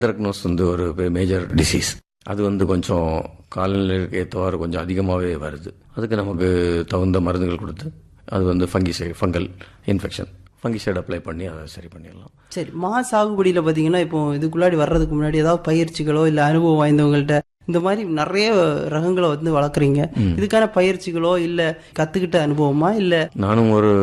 Anthracnose வந்து ஒரு major disease அது வந்து கொஞ்சம் காலநிலைக்கு ஏற்றவாறு கொஞ்சம் அதிகமாகவே வருது அதுக்கு நமக்கு தகுந்த மருந்துகள் கொடுத்து அது வந்து fungicide fungal infection fungicide apply பண்ணி அதை சரி பண்ணிடலாம் சரி மா சாகுபடியில பாத்தீங்கன்னா இப்போ இதுக்குள்ளாடி வர்றதுக்கு முன்னாடி ஏதாவது பயிற்சிகளோ இல்ல அனுபவம் வாய்ந்தவங்கள்ட்ட இந்த மாதிரி நிறைய ரகங்களை வந்து வளர்க்குறீங்க இதுக்கான பயிற்சிகளோ இல்ல கத்துக்கிட்ட அனுபவமா இல்ல நானும் ஒரு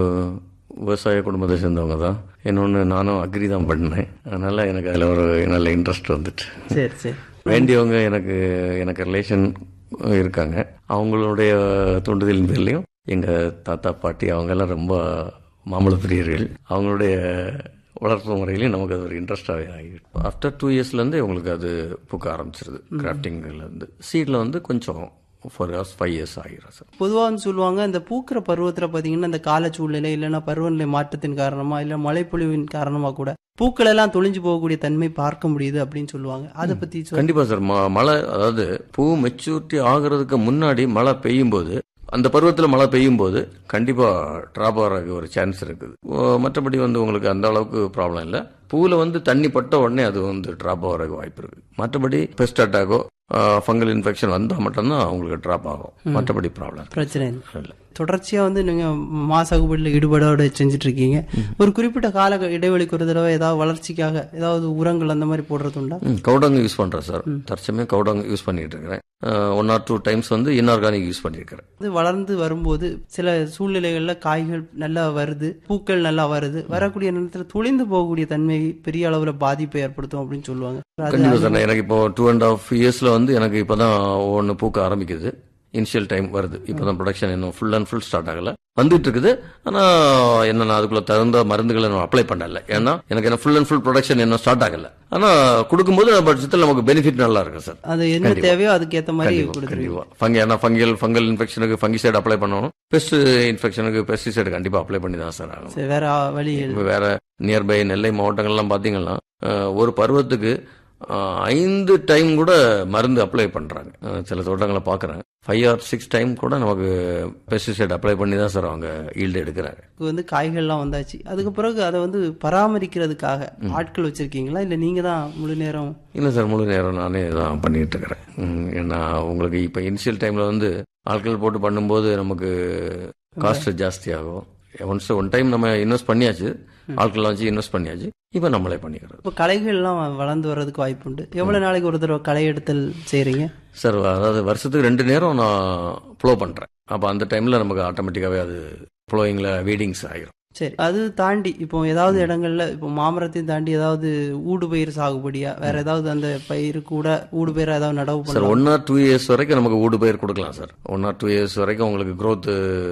விவசாய குடும்பத்தை சேர்ந்தவங்க தான் இன்னொன்று நானும் அக்ரி தான் பண்ணேன் அதனால் எனக்கு அதில் ஒரு நல்ல இன்ட்ரெஸ்ட் வந்துட்டு சரி சரி வேண்டியவங்க எனக்கு எனக்கு ரிலேஷன் இருக்காங்க அவங்களுடைய தூண்டுதலின் பேர்லையும் எங்கள் தாத்தா பாட்டி அவங்கெல்லாம் ரொம்ப மாம்பழ பிரியர்கள் அவங்களுடைய வளர்ப்பு முறையிலையும் நமக்கு அது ஒரு இன்ட்ரெஸ்டாகவே ஆகிடும் ஆஃப்டர் டூ இயர்ஸ்லேருந்து உங்களுக்கு அது பூக்க ஆரம்பிச்சிருது கிராஃப்டிங்லேருந்து சீடில் வந்து கொஞ்சம் ஃபோர் இயர்ஸ் ஃபைவ் இயர்ஸ் ஆகிரும் சார் பொதுவா வந்து சொல்லுவாங்க இந்த பூக்கிற பருவத்துல பாத்தீங்கன்னா இந்த கால சூழ்நிலை இல்லைன்னா பருவநிலை மாற்றத்தின் காரணமா இல்ல மழைப்பொழிவின் காரணமா கூட பூக்கள் எல்லாம் தொழிஞ்சு போகக்கூடிய தன்மை பார்க்க முடியுது அப்படின்னு சொல்லுவாங்க அதை பத்தி சொல்லுங்க. கண்டிப்பா சார் ம- மழை அதாவது பூ மெச்சூரிட்டி ஆகுறதுக்கு முன்னாடி மழை பெய்யும் போது அந்த பருவத்தில் மழை பெய்யும் போது கண்டிப்பா டிராப் ஆகிறதுக்கு ஒரு சான்ஸ் இருக்குது ஓ, மற்றபடி வந்து உங்களுக்கு அந்த அளவுக்கு ப்ராப்ளம் இல்லை பூவில் வந்து தண்ணி பட்ட உடனே அது வந்து டிராப் ஆகிறதுக்கு வாய்ப்பு இருக்கு மற்றபடி பெஸ்ட் அட்டாக்கோ ஃபங்கல் இன்ஃபெக்ஷன் வந்தால் மட்டும்தான் உங்களுக்கு டிராப் ஆகும் மற்றபடி ப்ராப்ளம் பிரச்சனை இல்லை இல்லை தொடர்ச்சியா வந்து நீங்க மா சாகுபடியில் ஈடுபாடோட செஞ்சுட்டு இருக்கீங்க ஒரு குறிப்பிட்ட கால இடைவெளிக்கு ஒரு தடவை ஏதாவது வளர்ச்சிக்காக ஏதாவது உரங்கள் அந்த மாதிரி போடுறது உண்டா கவுடங் யூஸ் பண்ணுறேன் சார் தற்சமயம் கவுடங் யூஸ் பண்ணிட்டு இருக்கிறேன் ஒன் ஆர் டூ டைம்ஸ் வந்து இன்ஆர்கானிக் யூஸ் பண்ணியிருக்கிறேன் அது வளர்ந்து வரும்போது சில சூழ்நிலைகள்ல காய்கள் நல்லா வருது பூக்கள் நல்லா வருது வரக்கூடிய நேரத்தில் துளிந்து போகக்கூடிய தன்மை பெரிய அளவுல பாதிப்பை ஏற்படுத்தும் அப்படின்னு சொல்லுவாங்க அது கண்டிப்பா சார் எனக்கு இப்போ டூ அண்ட் ஹாஃப் இயர்ஸ்ல வந்து எனக்கு இப்பதான் ஒன்று பூக்க ஆரம்பிக்குது இனிஷியல் டைம் வருது இப்பதான் ப்ரொடக்ஷன் இன்னும் ஃபுல் அண்ட் ஃபுல் ஸ்டார்ட் ஆகல வந்துட்டு இருக்குது ஆனா என்ன நான் அதுக்குள்ள தகுந்த மருந்துகளை நான் அப்ளை பண்ணல ஏன்னா எனக்கு என்ன ஃபுல் அண்ட் ஃபுல் ப்ரொடக்ஷன் இன்னும் ஸ்டார்ட் ஆகல ஆனா கொடுக்கும்போது பட்சத்தில் நமக்கு பெனிஃபிட் நல்லா இருக்கு சார் அது என்ன தேவையோ அதுக்கேத்த மாதிரி கொடுத்துருவீங்க கண்டிப்பா ஃபங்கி ஏன்னா ஃபங்கல் ஃபங்கல் இன்ஃபெக்ஷனுக்கு ஃபங்கிசைடு அப்ளை பண்ணணும் பெஸ்ட் இன்ஃபெக்ஷனுக்கு பெஸ்டிசைடு கண்டிப்பா அப்ளை பண்ணி தான் சார் ஆகணும் சரி, வேற வழி இல்லை. இப்போ வேற நியர்பை நெல்லை மாவட்டங்கள்லாம் பார்த்தீங்கன்னா அஹ், ஒரு பருவத்துக்கு அஹ், ஐந்து டைம் கூட மருந்து அப்ளை பண்ணுறாங்க சில தோட்டங்களை பார்க்குறேன் ஃபைவ் ஆர் சிக்ஸ் டைம் கூட நமக்கு பெஸ்டிசைட் அப்ளை பண்ணி தான் சார் அவங்க ஈல்டு எடுக்கிறாங்க இதுக்கு வந்து காய்கள்லாம் வந்தாச்சு அதுக்கு பிறகு அதை வந்து பராமரிக்கிறதுக்காக ஆட்கள் வச்சிருக்கீங்களா இல்ல நீங்க தான் முழு நேரம் இல்லை சார் முழு நேரம் நானே தான் பண்ணிட்டு இருக்கிறேன் ம், ஏன்னா உங்களுக்கு இப்போ இனிஷியல் டைமில் வந்து ஆட்கள் போட்டு பண்ணும்போது நமக்கு காஸ்ட் ஜாஸ்தி ஆகும் ஒன்ஸ் ஒன் டைம் நம்ம இன்வெஸ்ட் பண்ணியாச்சு ஆட்கள்லாம் வச்சு இன்வெஸ்ட் பண்ணியாச்சு இப்போ நம்மளே பண்ணிக்கிறது இப்போ களைகள்லாம் வளர்ந்து வர்றதுக்கு வாய்ப்பு உண்டு எவ்வளவு நாளைக்கு ஒரு தடவை களை எடுத்தல் செய்றீங்க சார் அதாவது வருஷத்துக்கு ரெண்டு நேரம் நான் ப்ளோ பண்ணுறேன் அப்போ அந்த டைமில் நமக்கு ஆட்டோமேட்டிக்காகவே அது ப்ளோயிங்கில் வீடிங்ஸ் ஆகிரும் சரி அது தாண்டி இப்போ ஏதாவது இடங்கள்ல இப்போ மாமரத்தையும் தாண்டி ஏதாவது ஊடு பயிர் சாகுபடியா வேற ஏதாவது அந்த பயிர் கூட ஊடு பயிரா ஏதாவது நடவு சார் பண்ணலாம் ஒன் ஆர் டூ இயர்ஸ் வரைக்கும் நமக்கு ஊடு பயிர் கொடுக்கலாம் sir one or two years வரைக்கும் உங்களுக்கு growth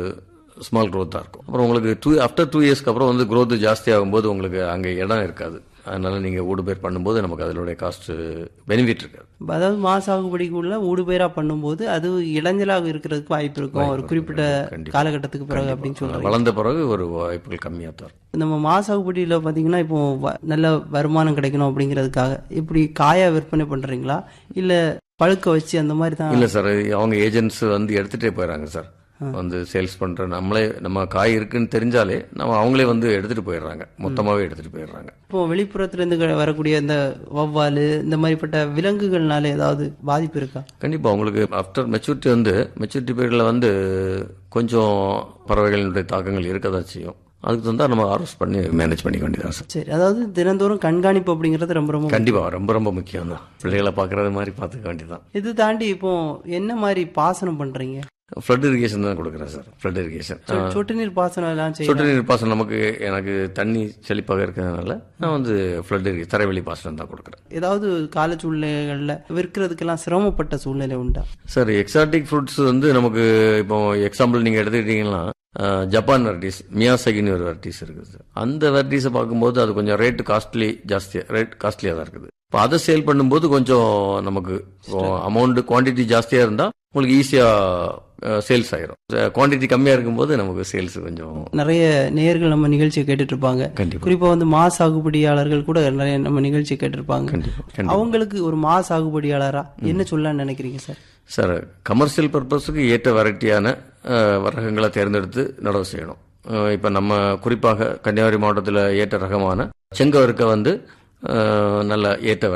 ஸ்மால் growth-ஆ இருக்கும் அப்புறம் உங்களுக்கு டூ ஆஃப்டர் டூ இயர்ஸ்க்கு அப்புறம் வந்து growth ஜாஸ்தி ஆகும்போது உங்களுக்கு அங்கே இடம் இருக்காது அதனால நீங்கள் ஊடு பயிர் பண்ணும்போது நமக்கு அதனுடைய காஸ்ட் பெனிஃபிட் இருக்காது அதாவது மா சாகுபடிக்குள்ள ஊடு பயிரா பண்ணும்போது அது இளைஞலாக இருக்கிறதுக்கு வாய்ப்பு இருக்கும் ஒரு குறிப்பிட்ட கண்டிப்பா. காலகட்டத்துக்கு பிறகு அப்படின்னு சொல்றாங்க வளர்ந்த பிறகு ஒரு வாய்ப்புகள் கம்மியாக தான் இருக்கும் நம்ம மா சாகுபடியில பாத்தீங்கன்னா இப்போ வ- நல்ல வருமானம் கிடைக்கணும் அப்படிங்கிறதுக்காக இப்படி காயா விற்பனை பண்றீங்களா இல்ல பழுக்க வச்சு அந்த மாதிரி தான் இல்லை சார் அவங்க ஏஜென்ட்ஸ் வந்து எடுத்துகிட்டே போயிடறாங்க சார் வந்து சேல்ஸ் பண்ற நம்மளே நம்ம காய் இருக்குன்னு தெரிஞ்சாலே நம்ம அவங்களே வந்து எடுத்துட்டு போயிடுறாங்க மொத்தமாவே எடுத்துட்டு போயிடுறாங்க இப்போ வெளிப்புறத்துல இருந்து க- வரக்கூடிய இந்த வவ்வாலு இந்த மாதிரிப்பட்ட விலங்குகள்னால ஏதாவது பாதிப்பு இருக்கா கண்டிப்பா உங்களுக்கு ஆஃப்டர் மெச்சூரிட்டி வந்து மெச்சூரிட்டி பீரியட்ல வந்து கொஞ்சம் பறவைகளினுடைய தாக்கங்கள் இருக்க தான் செய்யும் அதுக்கு தந்தா நம்ம ஹார்வெஸ்ட் பண்ணி மேனேஜ் பண்ணிக்க வேண்டியதான் சார் சரி அதாவது தினந்தோறும் கண்காணிப்பு அப்படிங்கிறது ரொம்ப ரொம்ப கண்டிப்பா ரொம்ப ரொம்ப முக்கியம் தான் பிள்ளைகளை பார்க்கறது மாதிரி பார்த்துக்க வேண்டியதான் இது தாண்டி இப்போ என்ன மாதிரி பாசனம் பண்றீங்க ஃப்ளட் இரிகேஷன் தான் கொடுக்குறேன் சார் ஃப்ளட் இரிகேஷன் சொ- சொட்டு நீர் பாசனம் எல்லாம் செய்ய சொட்டு நீர் பாசனம் நமக்கு எனக்கு தண்ணி செழிப்பாக இருக்கிறதுனால நான் வந்து ஃப்ளட் இரிகேஷன் தரைவெளி பாசனம் தான் கொடுக்குறேன் ஏதாவது கால சூழ்நிலைகள்ல விற்கிறதுக்கெல்லாம் சிரமப்பட்ட சூழ்நிலை உண்டா சார் எக்ஸாட்டிக் ஃப்ரூட்ஸ் வந்து நமக்கு இப்போ எக்ஸாம்பிள் நீங்க எடுத்துக்கிட்டீங்கன்னா அஹ், ஜப்பான் வெரைட்டிஸ் மியாசகின்னு ஒரு வெரைட்டிஸ் இருக்குது சார். அந்த வெரைட்டிஸை பார்க்கும்போது அது கொஞ்சம் ரேட் காஸ்ட்லி ஜாஸ்தியா ரேட் காஸ்ட்லியாக தான் இருக்குது இப்போ அதை சேல் பண்ணும்போது கொஞ்சம் நமக்கு அமௌண்ட் குவாண்டிட்டி ஜாஸ்தியாக இருந்தால் உங்களுக்கு ஈஸியாக சேல்ஸ் ஆயிரும் குவாண்டிட்டி கம்மியாக இருக்கும்போது நமக்கு சேல்ஸ் கொஞ்சம் நிறைய நேயர்கள் நம்ம நிகழ்ச்சியை கேட்டுட்டு இருப்பாங்க கண்டிப்பா குறிப்பா வந்து மா சாகுபடியாளர்கள் கூட நிறைய நம்ம நிகழ்ச்சியை கேட்டிருப்பாங்க கண்டிப்பா கண்டிப்பா அவங்களுக்கு ஒரு மா சாகுபடியாளரா என்ன சொல்லலாம்னு நினைக்கிறீங்க சார் சார் கமர்ஷியல் பர்பஸுக்கு ஏற்ற வெரைட்டியான அஹ், ரகங்களை தேர்ந்தெடுத்து நடவு செய்யணும் அஹ், இப்ப நம்ம குறிப்பாக கன்னியாகுமரி மாவட்டத்தில் ஏற்ற ரகமான செங்கவருக்க வந்து அஹ், நல்ல ஏற்ற